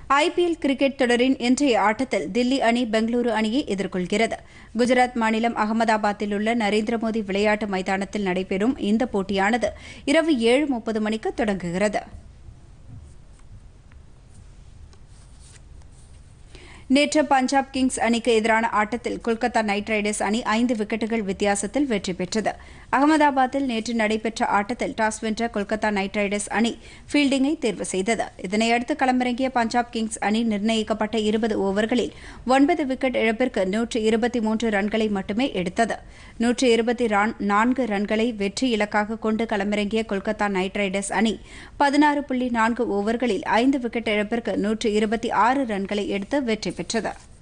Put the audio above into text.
IPL cricket தொடரின் இன்றைய ஆட்டத்தில் தில்லி அணி பெங்களூரு அணியை எதிர்கொள்கிறது குஜராத் மாநிலம் அகமதாபாத்தில் உள்ள நரேந்திர மோடி விளையாட்டு மைதானத்தில் நடைபெறும் இந்த போட்டியானது இரவு ஏழு முப்பது மணிக்கு தொடங்குகிறது நேற்று பஞ்சாப் கிங்ஸ் அணிக்கு எதிரான ஆட்டத்தில் கொல்கத்தா நைட் ரைடர்ஸ் அணி ஐந்து விக்கெட்டுகள் வித்தியாசத்தில் வெற்றி பெற்றது அகமதாபாத்தில் நேற்று நடைபெற்ற ஆட்டத்தில் டாஸ் வென்ற கொல்கத்தா நைட் ரைடர்ஸ் அணி ஃபீல்டிங்கை தேர்வு செய்தது இதனையடுத்து களமிறங்கிய பஞ்சாப் கிங்ஸ் அணி நிர்ணயிக்கப்பட்ட இருபது ஓவர்களில் ஒன்பது விக்கெட் இழப்பிற்கு நூற்று இருபத்தி மூன்று ரன்களை மட்டுமே எடுத்தது நூற்று இருபத்தி நான்கு ரன்களை வெற்றி இலக்காக கொண்டு களமிறங்கிய கொல்கத்தா நைட் ரைடர்ஸ் அணி பதினாறு புள்ளி நான்கு ஓவர்களில் ஐந்து விக்கெட் இழப்பிற்கு நூற்று இருபத்தி ஆறு ரன்களை எடுத்து வெற்றி பெற்றது